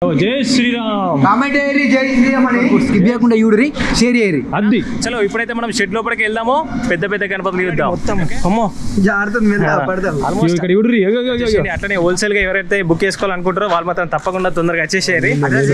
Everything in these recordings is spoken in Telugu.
ఓ, జై శ్రీరామ్ కామెంట్ అయ్యి జై శ్రీరామ్ అని స్కిప్ చేయకుండా చూడురి షేర్ చేయరి అద్ది చలో ఇప్పుడైతే మనం షెడ్ లోపలికి వెళ్దాము పెద్ద పెద్ద గణపతులు చూద్దాం అమ్మో జాగ్రత్త మీద పడతాం ఇగో ఇక్కడ చూడురి ఇగో, ఇగో, ఇగో, ఇగో. అట్లనే హోల్సేల్ గా ఎవరైతే బుక్ చేసుకోవాలనుకుంటారో వాళ్ళు మాత్రం తప్పకుండా తొందరగా వచ్చేసేయాలి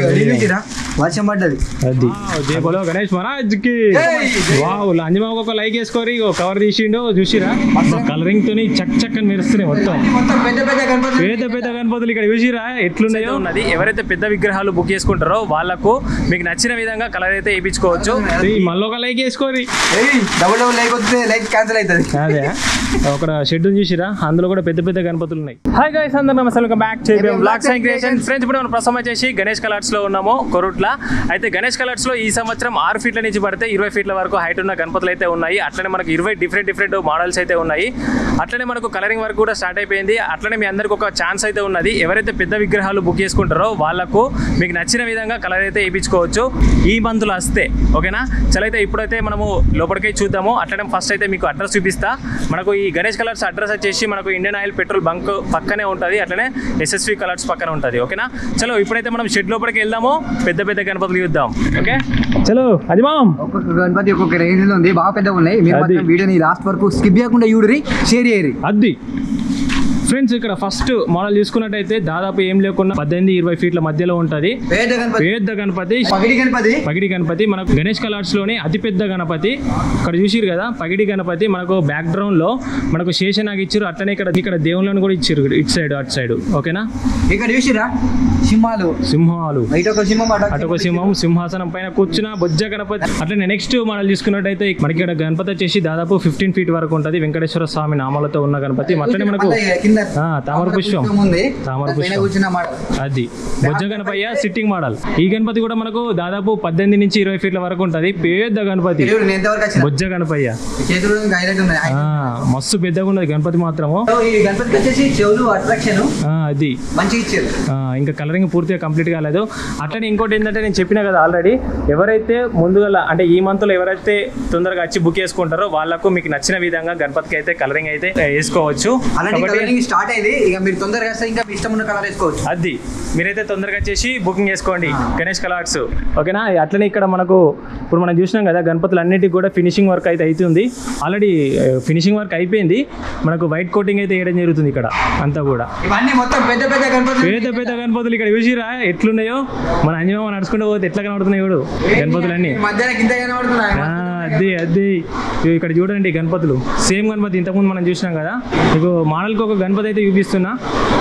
వర్షం పడ్డది అది జై బోలో గణేష్ మహారాజ్ కి వావ్ లంజమాకు ఒక లైక్ వేసుకోరి ఇగో కవర్ తీసిండు చూసిరా కలరింగ్ తోని చక్ చక్ అని మెరుస్తున్నాయి మొత్తం మొత్తం పెద్ద పెద్ద గణపతి పెద్ద పెద్ద గణపతులు ఇక్కడ చూసిరా ఎట్లున్నాయో ఉన్నది ఎవరైతే పెద్ద విగ్రహాలు బుక్ చేసుకుంటారో వాళ్ళకు మీకు నచ్చిన విధంగా కలర్ అయితే వేయించుకోవచ్చు మళ్ళీ ఒక లైక్ వేసుకోరి డబుల్ డబుల్ లైక్ వస్తే లైక్ క్యాన్సిల్ అవుతుంది అదే ఒక షెడ్ చూసిరా అందులో కూడా పెద్ద పెద్ద గణపతులు ఉన్నాయి హాయ్ గైస్ అందరూ నమస్తే welcome back to black sign creation friends ఇప్పుడు మనం ప్రస్తుతం వచ్చేసి గణేష్ కలర్స్ లో ఉన్నాము కొరుట్ల అయితే గణేష్ కలర్స్ లో ఈ సంవత్సరం ఆరు ఫీట్ల నుంచి పడితే ఇరవై ఫీట్ల వరకు హైట్ ఉన్న గణపతులు అయితే ఉన్నాయి అట్లనే మనకు ఇరవై డిఫరెంట్ డిఫరెంట్ మోడల్స్ అయితే ఉన్నాయి అట్లనే మనకు కలరింగ్ వర్క్ కూడా స్టార్ట్ అయిపోయింది అట్లనే మీ అందరికి ఒక ఛాన్స్ అయితే ఉన్నది ఎవరైతే పెద్ద విగ్రహాలు బుక్ చేసుకుంటారో వాళ్ళకు మీకు నచ్చిన విధంగా కలర్ అయితే వేయించుకోవచ్చు ఈ మంత్లో వస్తే ఓకేనా చలో అయితే ఇప్పుడైతే మనము లోపలికి చూద్దాము అట్లనే ఫస్ట్ అయితే మీకు అడ్రస్ చూపిస్తా మనకు ఈ గణేష్ కలర్స్ అడ్రస్ వచ్చేసి మనకు ఇండియన్ ఆయిల్ పెట్రోల్ బంక్ పక్కనే ఉంటుంది అట్లనే ఎస్ఎస్వి కలర్స్ పక్కన ఉంటుంది ఓకేనా చలో ఇప్పుడైతే మనం షెడ్ లోపలికి వెళ్దాము పెద్ద పెద్ద గణపతులు చూద్దాం ఓకే చలో అజిమాం ఒక్కొక్క గణపతి ఒక్కొక్క రేంజ్ లో ఉంది బాగా పెద్దగా ఉన్నాయి మీరు అది. మాత్రం వీడియోని లాస్ట్ వరకు స్కిప్ చేయకుండా చూడురి షేర్ చేయరి అద్ది ఫ్రెండ్స్ ఇక్కడ ఫస్ట్ మోడల్ చూసుకున్నట్టయితే దాదాపు ఏం లేకుండా పద్దెనిమిది ఇరవై ఫీట్ల మధ్యలో ఉంటుంది పెద్ద గణపతి పెద్ద గణపతి పగిడి గణపతి పగిడి గణపతి మనకు గణేష్ కలర్స్ లోనే అతి పెద్ద గణపతి ఇక్కడ చూసిరు కదా పగిడి గణపతి మనకు బ్యాక్ గ్రౌండ్ లో మనకు శేషనాగ్ ఇచ్చారు అట్లనే ఇక్కడ ఇక్కడ దేవుళ్ళని కూడా ఇచ్చారు ఇటు సైడ్ అటు సైడ్ ఓకేనా ఇక్కడ చూసిరా సింహాలు సింహాలు ఇటు ఒక సింహం అటు అటు ఒక సింహం సింహాసనం పైన కూర్చున్న బొజ్జ గణపతి అట్లనే నెక్స్ట్ మోడల్ చూసుకున్నట్టయితే మనకి ఇక్కడ గణపతి వచ్చేసి దాదాపు ఫిఫ్టీన్ ఫీట్ వరకు ఉంటుంది వెంకటేశ్వర స్వామి నామాలతో ఉన్న గణపతి అట్లనే మనకు మళ్ళీ కింద ఆ, తామర పుష్పం ఉంది తామర పైన పుష్పం కూర్చున్న మాట అది బొజ్జ గణపయ్య సిట్టింగ్ మోడల్ ఈ గణపతి కూడా మనకు దాదాపు పద్దెనిమిది నుంచి ఇరవై ఫీట్ల వరకు ఉంటుంది పెద్ద గణపతి చూడు నేను ఎంతవరకు వచ్చిన బొజ్జ గణపయ్య చేతులు హైలైట్ ఉన్నాయి ఆ, మస్తు పెద్దగా ఉన్నది గణపతి మాత్రము సో ఈ గణపతికి వచ్చేసి చెవులు అట్రాక్షన్ ఆ, అది మంచిగా ఇచ్చారు ఆ, ఇంకా కలరింగ్ పూర్తిగా కంప్లీట్ కాలేదు అట్లనే ఇంకోటి ఏంటంటే నేను చెప్పిన కదా ఆల్రెడీ ఎవరైతే ముందుగా అంటే ఈ మంత్లో ఎవరైతే తొందరగా వచ్చి బుక్ చేసుకుంటారో వాళ్ళకు మీకు నచ్చిన విధంగా గణపతికి అయితే కలరింగ్ అయితే వేసుకోవచ్చు అలాంటి కాబట్టి కలరింగ్ స్టార్ట్ అయింది ఇక మీరు తొందరగా వస్తే ఇంకా మీ ఇష్టం ఉన్న కలర్ వేసుకోవచ్చు అది మీరైతే తొందరగా వచ్చేసి బుకింగ్ చేసుకోండి గణేష్ కలర్స్ ఓకేనా అట్లనే ఇక్కడ మనకు ఇప్పుడు మనం చూసినాం కదా గణపతులు అన్నిటికి కూడా ఫినిషింగ్ వర్క్ అయితే అవుతుంది ఆల్రెడీ ఫినిషింగ్ వర్క్ అయిపోయింది మనకు వైట్ కోటింగ్ అయితే వేయడం జరుగుతుంది ఇక్కడ అంతా కూడా ఇవన్నీ మొత్తం పెద్ద పెద్ద గణపతులు పెద్ద పెద్ద గణపతులు ఇక్కడ చూసిరా ఎట్లున్నాయో మన అంజమామ నడుచుకుంటూ పోతే ఎట్లా కనబడుతున్నాయి చూడు గణపతులన్నీ మధ్యాహ్నం కింద కనబడుతున్నాయి ఆ, అది అది ఇగో ఇక్కడ చూడండి గణపతులు సేమ్ గణపతి ఇంతకుముందు మనం చూసినాం కదా మీకు మోడల్కి ఒక గణపతి అయితే చూపిస్తున్నా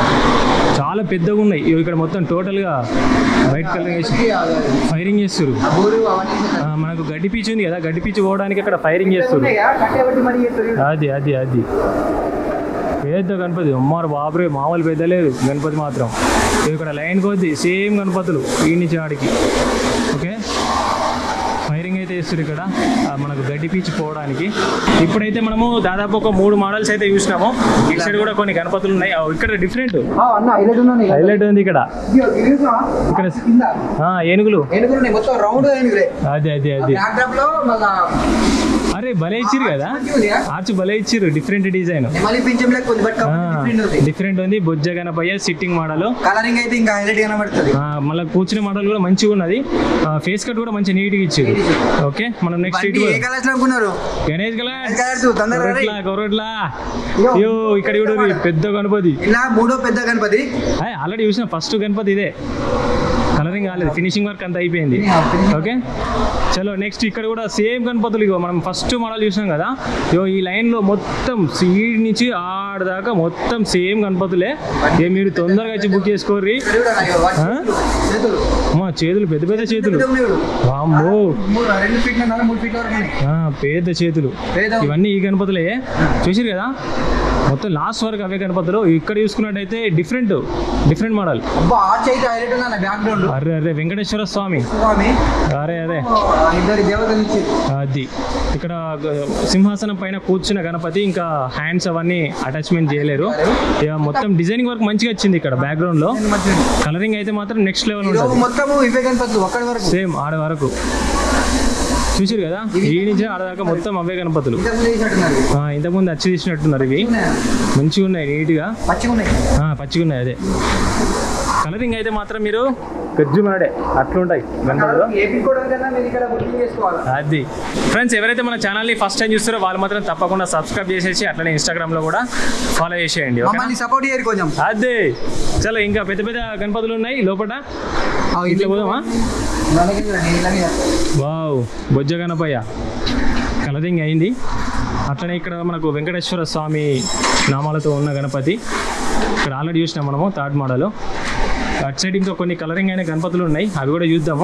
చాలా పెద్దగా ఉన్నాయి ఇగో ఇక్కడ మొత్తం టోటల్గా వైట్ కలర్ వేసి ఫైరింగ్ చేస్తారు ఆ బోరు అవన్నీ ఆ, మనకు గడ్డి పీచు ఉంది కదా గడ్డి పీచు పోవడానికి అక్కడ ఫైరింగ్ చేస్తారు ఉన్నాయిగా, కట్టెబట్టి మరీ చేస్తారు. అది అది అది పెద్ద గణపతి అమ్మారు బాబరే మామూలు పెద్ద లేదు గణపతి మాత్రం ఇవి ఇక్కడ లైన్ కొద్ది సేమ్ గణపతులు ఈ నుంచి ఆడికి ఓకే ఫైరింగ్ అయితే వేస్తారు ఇక్కడ ఆ, మనకు గడ్డి పీచి పోవడానికి ఇప్పుడైతే మనము దాదాపు ఒక మూడు మోడల్స్ అయితే చూసినాము ఇటు సైడ్ కూడా కొన్ని గణపతులు ఉన్నాయి ఆ, ఇక్కడ డిఫరెంట్ ఆ, అన్న హైలైట్ ఉన్నాయి హైలైట్ ఉంది ఇక్కడ ఇదిగో, ఇది చూసావా? ఇక్కడ కింద ఆ, ఏనుగులు ఏనుగులు ఉన్నాయి మొత్తం రౌండ్ ఏనుగులే అది అది అది బ్యాక్ డ్రాప్ లో మళ్ళా అరే భలే ఇచ్చిర్రు కదా మంచిగా ఉందిగా? ఆర్చ్ భలే ఇచ్చిర్రు డిఫరెంట్ డిజైన్ నెమలి పింఛం లెక్క ఉంది బట్ డిఫరెంట్ ఉంది డిఫరెంట్ ఉంది బొజ్జ గణపయ్య సిట్టింగ్ మోడల్ కలరింగ్ అయితే ఇంకా హైలైట్ కనబడుతుంది మళ్ళీ కూర్చునే మోడల్ కూడా మంచిగా ఉన్నది ఫేస్ కట్ కూడా మంచి నీట్గా ఇచ్చారు ఓకే మనం నెక్స్ట్ బండి ఏ కలర్స్ లో అనుకున్నారు గణేష్ గల కలర్స్ తొందరగా రండి. గౌరట్లా అయ్యో ఇక్కడ చూడు పెద్ద గణపతి ఇలా మూడో పెద్ద గణపతి ఆల్రెడీ చూసిన ఫస్ట్ గణపతి ఇదే కలరింగ్ కాలేదు ఫినిషింగ్ వర్క్ అంతా అయిపోయింది ఓకే చలో నెక్స్ట్ ఇక్కడ కూడా సేమ్ గణపతులు ఇగో మనం ఫస్ట్ మోడల్ చూసినాం కదా ఇగో ఈ లైన్ లో మొత్తం సీడ్ నుంచి ఆడదాకా మొత్తం సేమ్ గణపతులే ఏ మీరు తొందరగా వచ్చి బుక్ చేసుకోర్రి ఇక్కడ చూడు అన్న, ఇగో వాటి ఆ? చేతులు అమ్మా చేతులు పెద్ద పెద్ద చేతులు పెద్ద ఉన్నాయి చూడు. వామ్మో మూడు రెండు ఫీట్ల నాలుగు మూడు ఫీట్ల వరకు ఉన్నాయి. ఆ, పెద్ద చేతులు పేద ఇవన్నీ ఈ గణపతులే చూసిరు కదా మొత్తం లాస్ట్ వరకు అవే గణపతులు ఇక్కడ చూసుకున్నట్టయితే డిఫరెంట్ డిఫరెంట్ మోడల్ అబ్బా ఆర్చ్ అయితే హైలైట్ ఉంది అన్న బ్యాక్గ్రౌండ్ అరే అరే వెంకటేశ్వర స్వామి స్వామి అరే అరే ఆ, ఇద్దరు దేవతలు ఇచ్చి అది ఇక్కడ గ- సింహాసనం పైన కూర్చున్న గణపతి ఇంకా హ్యాండ్స్ అవన్నీ అటాచ్మెంట్ చేయలేరు ఇక మొత్తం డిజైనింగ్ వర్క్ మంచిగా వచ్చింది ఇక్కడ బ్యాక్గ్రౌండ్ లో కలరింగ్ అయితే మాత్రం నెక్స్ట్ లెవెల్ ఈరోజు ఉంటుంది మొత్తము ఇవే గణపతులు ఒక్కడి వరకు సేమ్ ఆడ వరకు చూసిరు కదా ఈ నుంచి ఆడదాకా మొత్తం అవే గణపతులు ఇంతకుముందు వేసినట్టున్నారు ఇవి. ఆ, ఇంతకుముందు అచ్చి తీసినట్టున్నారు ఇవి ఉన్నాయా? మంచిగా ఉన్నాయి నీట్గా పచ్చిగా ఉన్నాయి ఆ, పచ్చిగా ఉన్నాయి అదే కలరింగ్ అయితే మాత్రం మీరు గజ్జు మనడే అట్లుంటాయి గణపతులు ఏపీకోవడం కన్నా మీరు ఇక్కడ బుకింగ్ చేసుకోవాలి అది ఫ్రెండ్స్ ఎవరైతే మన ఛానల్ని ఫస్ట్ టైం చూస్తారో వాళ్ళు మాత్రం తప్పకుండా సబ్స్క్రైబ్ చేసేసి అట్లనే ఇన్స్టాగ్రామ్లో కూడా ఫాలో చేసేయండి ఓకేనా మమ్మల్ని సపోర్ట్ చేయరు కొంచెం అదే చలో ఇంకా పెద్ద పెద్ద గణపతులు ఉన్నాయి లోపల ఆ, ఇట్లా పోదామా నల్లగా చూడండి, నీళ్ళ మీద. వావ్ బొజ్జ గణపయ్య కలరింగ్ అయింది అట్లనే ఇక్కడ మనకు వెంకటేశ్వర స్వామి నామాలతో ఉన్న గణపతి ఇక్కడ ఆల్రెడీ చూసినాం మనము థర్డ్ మోడల్ అటు సైడ్ ఇంకా కొన్ని కలరింగ్ అయిన గణపతులు ఉన్నాయి అవి కూడా చూద్దాము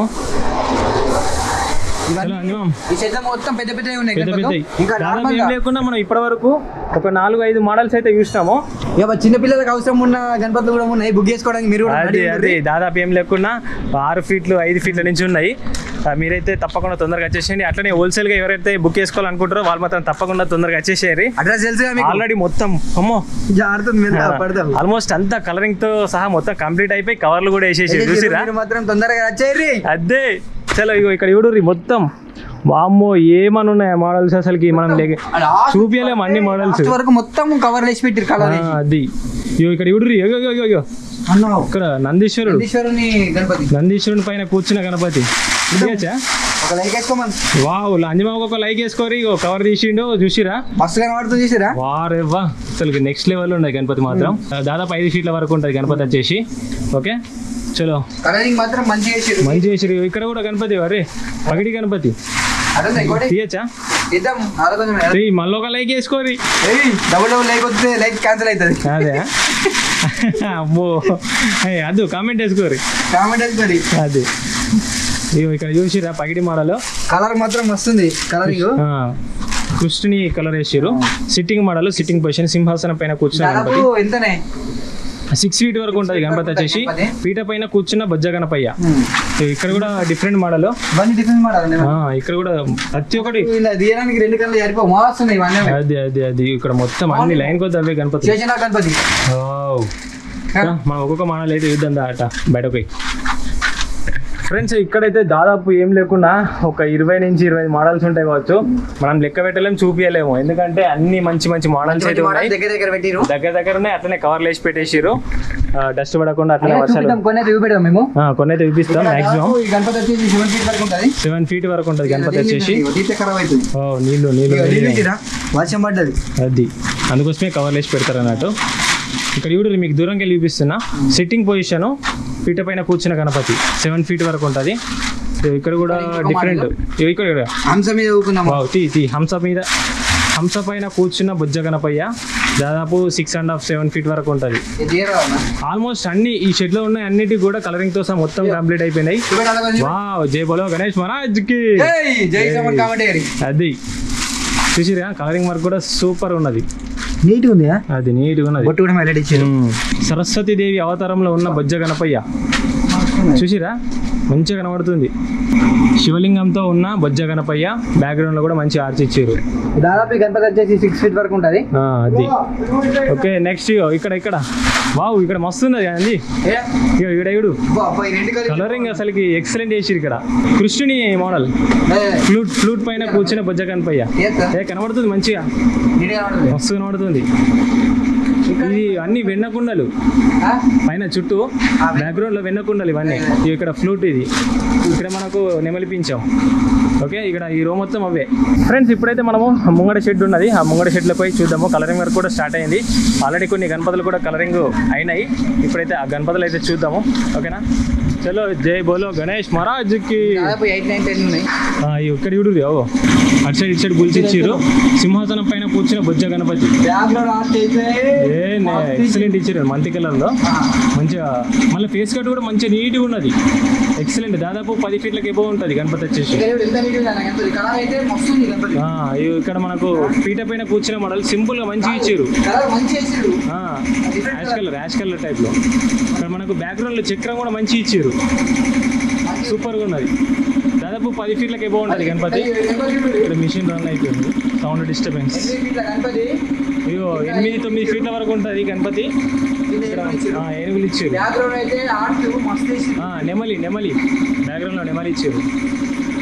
ఇవన్నీ చలో అంజమాం ఈ సెట్ మొత్తం పెద్ద పెద్దవి ఉన్నాయి పెద్ద గణపతులు. పెద్ద ఇంకా దాదాపు నార్మల్ ఏం లేకుండా మనం ఇప్పటి వరకు ఒక నాలుగు ఐదు మోడల్స్ అయితే చూసినాము ఇక చిన్న పిల్లలకు అవసరం ఉన్న గణపతులు కూడా ఉన్నాయి బుక్ చేసుకోవడానికి మీరు కూడా అది ready అది ఉండండి. దాదాపు ఏం లేకుండా ఆరు ఫీట్లు ఐదు ఫీట్ల నుంచి ఉన్నాయి ఆ, మీరైతే తప్పకుండా తొందరగా వచ్చేసేయండి అట్లనే హోల్సేల్గా ఎవరైతే బుక్ చేసుకోవాలనుకుంటారో వాళ్ళు మాత్రం తప్పకుండా తొందరగా వచ్చేసేయాలి అడ్రస్ తెలుసుగా మీకు ఆల్రెడీ మొత్తం అమ్మో జాగ్రత్త మెల్లగా పడతాం ఆల్మోస్ట్ అంతా కలరింగ్ తో సహా మొత్తం కంప్లీట్ అయిపోయి కవర్లు కూడా వేసేసి చూసిరా మీరు మాత్రం తొందరగా వచ్చేయండి అదే చలో ఇగో ఇక్కడ చూడుర్రి మొత్తం వామ్మో ఏమని ఉన్నాయి మోడల్స్ అసలుకి మనం లేక చూపించలేము అన్ని మోడల్స్ లాస్ట్ వరకు మొత్తం కవర్ వేసి పెట్టారు కలర్ వేసి. అది ఇగో ఇక్కడ చూడుర్రి ఇగో ఇగో, ఇగో ఇగో అన్నావు ఇక్కడ నందీశ్వరుడు నందీశ్వరుని గణపతి నందీశ్వరుని పైన కూర్చున్న గణపతి ఇదేచా ఒక లైక్ వేసుకోమని వావ్ అంజమాకు ఒక లైక్ వేసుకోరి ఇగో కవర్ తీసిండు చూసిరా మస్తు కనబడుతుంది చూసిరా వారెవ్వా అసలు నెక్స్ట్ లెవెల్ ఉన్నాయి గణపతి మాత్రం దాదాపు ఐదు ఫీట్ల వరకు ఉంటుంది గణపతి వచ్చేసి ఓకే చలో కలరింగ్ మాత్రం మంచిగా వేసారు మంచి చేసి ఇక్కడ కూడా గణపతి అరే పగిడి గణపతి అదే ఇంకోటి తీయచ్చా ఇద్దాం ఆలోచన ఏయ్, మళ్ళీ ఒక లైక్ వేసుకోరి డబుల్ డబుల్ లైక్ వస్తే లైక్ క్యాన్సిల్ అవుతుంది అదే అమ్మో ఏయ్, అద్దు కామెంట్ వేసుకోరి కామెంట్ వేసుకొని అది ఇగో ఇక్కడ చూసిరా పగిడి మోడల్ కలర్ మాత్రం వస్తుంది కలరింగ్ కృష్ణుని కలర్ వేసారు సిట్టింగ్ మోడల్ సిట్టింగ్ పొజిషన్ సింహాసనం పైన కూర్చున్న దాదాపు గణపతి ఎంతనే సిక్స్ ఫీట్ వరకు ఉంటుంది గణపతి వచ్చేసి గణపతి. పీట పైన కూర్చున్న బొజ్జ గణపయ్య ఇక్కడ కూడా డిఫరెంట్ మోడల్ ఇవన్నీ డిఫరెంట్ మోడల్ ఇక్కడ కూడా ప్రతి ఒక్కటి ఇలా తీయడానికి రెండు కళ్ళు సరిపో మోస్తున్నాయి ఇవన్నీ అది అది అది ఇక్కడ మొత్తం అన్ని లైన్ కొద్ది అవే గణపతి చేసిన గణపతి వావ్. ఇంకా మనం ఒక్కొక్క మోడల్ అయితే చూద్దాం దా అట బయటకు పోయి ఫ్రెండ్స్ ఇక్కడైతే దాదాపు ఏం లేకుండా ఒక ఇరవై నుంచి ఇరవై మోడల్స్ ఉంటాయి కావచ్చు మనం లెక్క పెట్టలేము చూపించలేము ఎందుకంటే అన్ని మంచి మంచి మోడల్స్ అయితే ఉన్నాయి దగ్గర దగ్గర పెట్టిరు దగ్గర దగ్గరనే అట్లనే కవర్లు వేసి పెట్టేసిరు డస్ట్ పడకుండా అట్లనే వర్షాలు చూపిద్దాం కొన్ని అయితే చూపెడదాం మేము ఆ, కొన్ని అయితే చూపిస్తాం మాక్సిమం దాదాపు ఈ గణపతి వచ్చేసి సెవెన్ ఫీట్ వరకు ఉంటుంది సెవెన్ ఫీట్ వరకు ఉంటుంది గణపతి వచ్చేసి తీస్తే ఖరాబ్ అవుతుంది ఓ నీళ్ళు నీళ్ళు ఇక నీళ్ళు. చూసిరా? వర్షం పడ్డది అది అందుకోసమే కవర్లు వేసి పెడతారు అన్నట్టు ఇక్కడ చూడు మీకు దూరంగా వెళ్ళి చూపిస్తున్నా సిట్టింగ్ పొజిషన్ పీట పైన కూర్చున్న గణపతి సెవెన్ ఫీట్ వరకు ఉంటుంది ఇక్కడ కూడా ఇంకొక డిఫరెంట్ model. ఇక్కడ ఇక్కడ హంస మీద ఊకున్నాము వావ్, తీ తీ హంస మీద హంస పైన కూర్చున్న బుజ్జ గణపయ్య దాదాపు six and half seven feet వరకు ఉంటుంది ఇది తీయరా అన్న? ఆల్మోస్ట్ అన్ని ఈ షెడ్ లో ఉన్న అన్నిటికి కూడా కలరింగ్ తో సహా మొత్తం కంప్లీట్ అయిపోయినాయి చూపెట్టాలా కొంచెం? వావ్ జై బోలో గణేష్ మహారాజ్ కి ఏయ్, జై సమన్ కామెంట్ చేయరి అది చూసిరా కలరింగ్ వర్క్ కూడా సూపర్ ఉన్నది నీట్గా ఉంది అది నీట్గా ఉన్నది బొట్టు కూడా హైలైట్ ఇచ్చారు సరస్వతి దేవి అవతారంలో ఉన్న బొజ్జ గణపయ్య చూసిరా మంచిగా కనబడుతుంది శివలింగంతో ఉన్న బొజ్జ గణపయ్య బ్యాక్గ్రౌండ్ లో కూడా మంచి ఆర్చ్ ఇచ్చారు దాదాపు ఈ గణపతి వచ్చేసి సిక్స్ ఫీట్ వరకు ఉంటుంది ఆ, అది ఓకే నెక్స్ట్ ఇక్కడ ఇక్కడ వావ్ ఇక్కడ మస్తు ఉన్నది అండి ఇగో ఇక్కడ ఇడు రెండు కలిపి- కలరింగ్ అసలుకి ఎక్సలెంట్ చేసిరు ఇక్కడ కృష్ణుని మోడల్ ఏ, ఫ్లూట్ ఫ్లూట్ పైన కూర్చున్న బొజ్జ గణపయ్య ఏంటా? ఏ కనబడుతుంది మంచిగా నీట్గా కనబడుతుంది. మస్తు కనబడుతుంది ఇది అన్ని వెన్నకుండలు ఆ? పైన చుట్టూ బ్యాక్గ్రౌండ్ లో వెన్నకుండలు ఇవన్నీ ఇవి ఇక్కడ ఫ్లూట్ ఇది ఇక్కడ మనకు నెమలిపించాం ఓకే ఇక్కడ ఈ రో మొత్తం అవే ఫ్రెండ్స్ ఇప్పుడైతే మనము ముంగడ షెడ్ ఉన్నది ఆ ముంగడ షెడ్లో పోయి చూద్దాము కలరింగ్ వర్క్ కూడా స్టార్ట్ అయింది ఆల్రెడీ కొన్ని గణపతులు కూడా కలరింగ్ అయినాయి ఇప్పుడైతే ఆ గణపతులు అయితే చూద్దాము ఓకేనా చలో జై బోలో గణేష్ మహారాజ్కి దాదాపు ఎయిట్ నైన్ టెన్ ఉన్నాయి ఆ, ఇవి ఇక్కడ చూడు ఓ అటు సైడ్ ఇటు సైడ్ గుల్చి ఇచ్చిర్రు సింహాసనం పైన కూర్చున్న బొజ్జ గణపతి బ్యాక్ లో లాస్ట్ అయితే ఏ ఎక్సలెంట్ ఇచ్చారు మంతి కలర్ లో మంచిగా మళ్ళీ ఫేస్ కట్ కూడా మంచిగా నీట్గా ఉన్నది ఎక్సలెంట్ దాదాపు పది ఫీట్లకి ఎబో ఉంటుంది గణపతి వచ్చేసి ఇక్కడ చూడు ఎంత నీట్గా ఉంది అన్న గణపతి కలర్ అయితే మస్తు ఉంది గణపతి ఆ, ఇవి ఇక్కడ మనకు పీట పైన కూర్చున్న మోడల్ సింపుల్ గా మంచిగా ఇచ్చారు కలర్ మంచి వేసిరు ash colour ash colour type లో ఇక్కడ మనకు బ్యాక్గ్రౌండ్ లో చక్రం కూడా మంచి ఇచ్చారు సూపర్ గా ఉన్నది దాదాపు పది ఫీట్లకి ఎబో ఉంటుంది గణపతి ఇక్కడ మిషన్ రన్ అయిపోయింది సౌండ్ డిస్టర్బెన్స్ గణపతి అయ్యో ఎనిమిది తొమ్మిది ఫీట్ల వరకు ఉంటుంది గణపతి ఇక్కడ ఆ, ఏనుగులు ఇచ్చారు బ్యాక్గ్రౌండ్ అయితే ఆర్ట్ మస్తు వేసిరు ఆ, నెమలి నెమలి బ్యాక్గ్రౌండ్ లో నెమలి ఇచ్చారు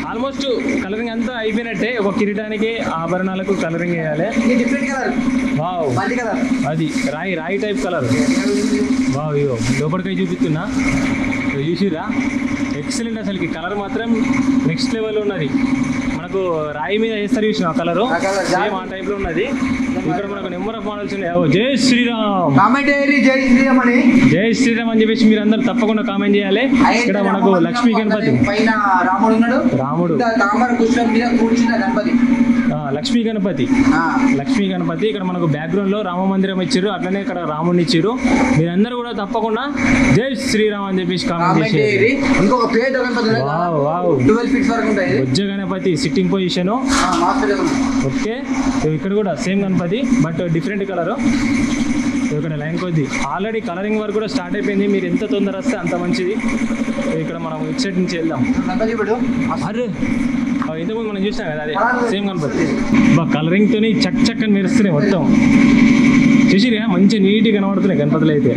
ఆల్మోస్ట్ కలరింగ్ అంతా అయిపోయినట్టే ఒక కిరీటానికి ఆభరణాలకు కలరింగ్ వేయాలి ఇది different colour wow multi colour అది రాయి రాయి టైప్ కలర్ వావ్ ఇగో లోపలికై చూపిస్తున్నా ఇగో చూసిరా ఎక్సలెంట్ అసలుకి కలర్ మాత్రం నెక్స్ట్ లెవెల్ ఉన్నది మనకు రాయి మీద వేస్తారు చూసిన కలర్ ఆ colour, సేమ్ ఆ టైప్ లో ఉన్నది ఇక్కడ మనకు నెంబర్ ఆఫ్ మోడల్స్ ఉన్నాయి ఓ జై శ్రీరామ్ కామెంట్ అయ్యి జై శ్రీరామ్ అని జై శ్రీరామ్ అని చెప్పేసి మీరు అందరు తప్పకుండా కామెంట్ చేయాలి ఇక్కడ మనకు లక్ష్మీ గణపతి పైన రాముడు ఉన్నాడు రాముడు ఇంకా తామర పుష్పం మీద కూర్చున్న గణపతి ఆ, లక్ష్మీ గణపతి ఆ, లక్ష్మీ గణపతి ఇక్కడ మనకు బ్యాక్గ్రౌండ్ లో రామ మందిరం ఇచ్చారు అట్లనే ఇక్కడ రాముడిని ఇచ్చారు మీరందరూ కూడా తప్పకుండా జై శ్రీరామ్ అని చెప్పేసి కామెంట్ కామెంట్ చేసేది అయ్యి ఇంకొక పేద Ganapati wow wow twelve feets వరకు ఉంటాయి ఇది. బొజ్జ గణపతి సిట్టింగ్ పొజిషన్ ఆ, మాస్టర్ గణపతి. ఓకే ఇక్కడ కూడా same Ganapati but different colour ఇక్కడ లైన్ కొద్ది ఆల్రెడీ కలరింగ్ వర్క్ కూడా స్టార్ట్ అయిపోయింది మీరు ఎంత తొందర వస్తే అంత మంచిది ఇక్కడ మనం ఇటు సైడ్ నుంచి వెళ్దాం గణపతి ఇప్పుడు అరే ఆ, ఇంతకుముందు మనం చూసినాం కదా అదే సేమ్ గణపతి బా కలరింగ్ తోని చక్ చక్ అని మెరుస్తున్నాయి మొత్తం చూసిరా మంచి నీట్గా కనబడుతున్నాయి గణపతులు అయితే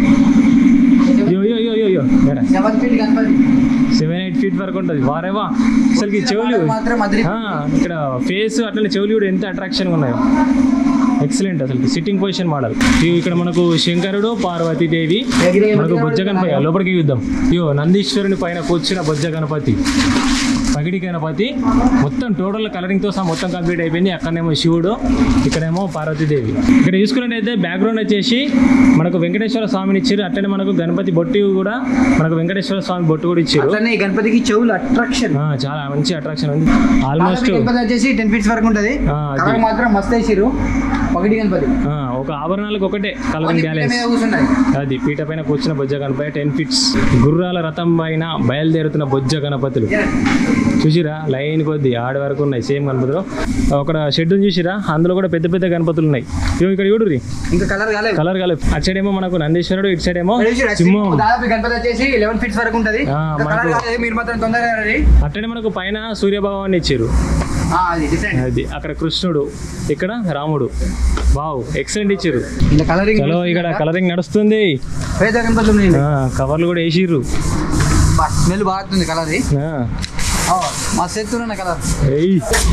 యో యో యో యో యో seven feet Ganapati seven eight feet వరకు ఉంటుంది వారేవా అసలుకి చెవులు మాత్రం అదిరి ఆ, ఇక్కడ ఫేస్ అట్లనే చెవులు కూడా ఎంత అట్రాక్షన్గా ఉన్నాయో ఎక్సలెంట్ అసలు సిట్టింగ్ పొజిషన్ మోడల్ ఇక్కడ మనకు శంకరుడు పార్వతీదేవి మనకు బొజ్జ గణపతి లోపలికి చూద్దాం ఇయో నందీశ్వరుని పైన కూర్చున్న బొజ్జ గణపతి పగిడి గణపతి మొత్తం టోటల్ కలరింగ్ తో సహా మొత్తం కంప్లీట్ అయిపోయింది అక్కడనేమో శివుడు ఇక్కడేమో పార్వతీదేవి ఇక్కడ చూసుకున్నట్టయితే బ్యాక్గ్రౌండ్ వచ్చేసి మనకు వెంకటేశ్వర స్వామిని ఇచ్చారు అట్లనే మనకు గణపతి బొట్టు కూడా మనకు వెంకటేశ్వర స్వామి బొట్టు కూడా ఇచ్చారు అట్లనే ఈ గణపతికి చెవులు అట్రాక్షన్ ఆ, చాలా మంచి అట్రాక్షన్ ఉంది ఆల్మోస్ట్ గణపతి వచ్చేసి టెన్ ఫీట్స్ వరకు ఉంటుంది ఆ, అది. కలర్ మాత్రం మస్తు వేసిరు ఒకటి గణపతి ఒక ఆభరణాలకు ఒకటే కలరింగ్ ఓన్లీ పీట బ్యాలెన్స్ మీద కూర్చున్నాయి అది పీట పైన కూర్చున్న బొజ్జ గణపతి టెన్ ఫిట్స్ గుర్రాల రథం పైన బయలుదేరుతున్న బొజ్జ గణపతులు చూసిరా లైన్ కొద్ది ఆడి వరకు ఉన్నాయి సేమ్ గణపతులు ఒక షెడ్ చూసిరా అందులో కూడా పెద్ద పెద్ద గణపతులు ఉన్నాయి ఇవి ఇక్కడ చూడుర్రి ఇంకా కలర్ కాలేదు కలర్ కలర్ అటు సైడ్ ఏమో మనకు నందీశ్వరుడు ఇటు సైడ్ ఏమో ఇక్కడ చూసిరా, సింహం దాదాపు ఈ గణపతి వచ్చేసి లెవెన్ ఫీట్స్ వరకు ఉంటుంది ఆ, ఇంకా కలర్ మనకు- కాలేదు మీరు మాత్రం తొందరగా రండి. అట్లనే మనకు పైన సూర్యభగవాన్ ఇచ్చారు ఆ, అది డిఫరెంట్ అది అక్కడ కృష్ణుడు ఇక్కడ రాముడు వావ్ ఎక్సలెంట్ ఇచ్చారు ఇలా కలరింగ్ చలో ఇక్కడ కలరింగ్ నడుస్తుంది పేద గణపతులు ఉన్నాయి ఆ, కవర్లు కూడా వేసిర్రు స్మెల్ బాగుంది కలర్ ఆ, మస్తు ఎత్తున్న కలర్ ఏయ్.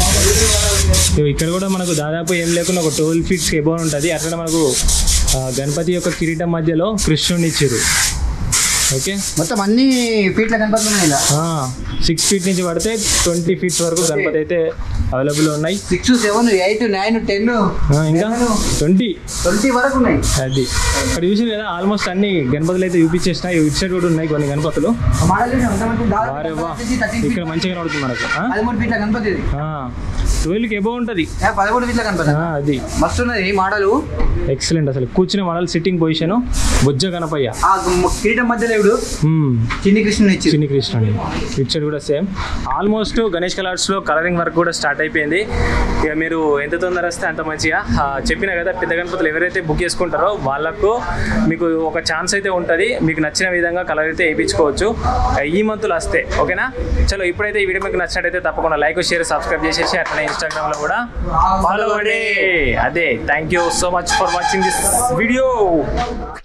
ఇగో ఇక్కడ కూడా మనకు దాదాపు ఏం లేకుండా ఒక ట్వెల్వ్ ఫీట్స్ ఎబోన్ ఉంటుంది అట్లా మనకు ఆ, గణపతి యొక్క కిరీటం మధ్యలో కృష్ణుడిని ఇచ్చారు ఓకే మొత్తం అన్ని ఫీట్ల గణపతులు ఉన్నాయి ఇలా సిక్స్ ఫీట్ నుంచి పడితే ట్వంటీ ఫీట్స్ వరకు గణపతి అయితే అవైలబుల్ ఉన్నాయి six seven eight nine ten ఆ, ఇంకా ట్వంటీ ట్వంటీ వరకు ఉన్నాయి అది ఇక్కడ చూసి కదా ఆల్మోస్ట్ అన్ని గణపతులు అయితే చూపించేసిన ఇటు సైడ్ కూడా ఉన్నాయి కొన్ని గణపతులు మోడల్ చూడండి, ఎంత మంచిగా దాదాపు వారే వా. వచ్చేసి 13 ఇక్కడ feet. మంచిగా కనబడుతుంది మనకు పదమూడు ఫీట్ల గణపతి ఇది ట్వెల్వ్కి ఎబో ఉంటుంది ఏ, పదమూడు ఫీట్ల గణపతి ఆ, అది మస్తు ఉన్నది మోడల్ ఎక్సలెంట్ అసలు కూర్చునే మోడల్ సిట్టింగ్ పొజిషన్ బొజ్జ గణపయ్య ఆ మ- కిరీటం మధ్యలో ఇప్పుడు మ్మ్. చిన్ని కృష్ణుని ఇచ్చి చిన్ని కృష్ణుడి పిక్చర్ కూడా సేమ్ ఆల్మోస్ట్ గణేష్ కలర్స్ లో కలరింగ్ వర్క్ కూడా స్టార్ట్ అయిపోయింది ఇక మీరు ఎంత తొందర వస్తే అంత మంచిగా ఆ, చెప్పిన కదా పెద్ద గణపతులు ఎవరైతే బుక్ చేసుకుంటారో వాళ్ళకు మీకు ఒక ఛాన్స్ అయితే ఉంటుంది మీకు నచ్చిన విధంగా కలర్ అయితే వేయించుకోవచ్చు ఈ మంత్లో వస్తే ఓకేనా చలో ఇప్పుడైతే ఈ వీడియో మీకు నచ్చినట్టయితే తప్పకుండా లైక్ షేర్ సబ్స్క్రైబ్ చేసేసి అట్లనే ఇన్స్టాగ్రామ్ లో కూడా ఫాలో అవ్వండి అదే thank you so much for watching this video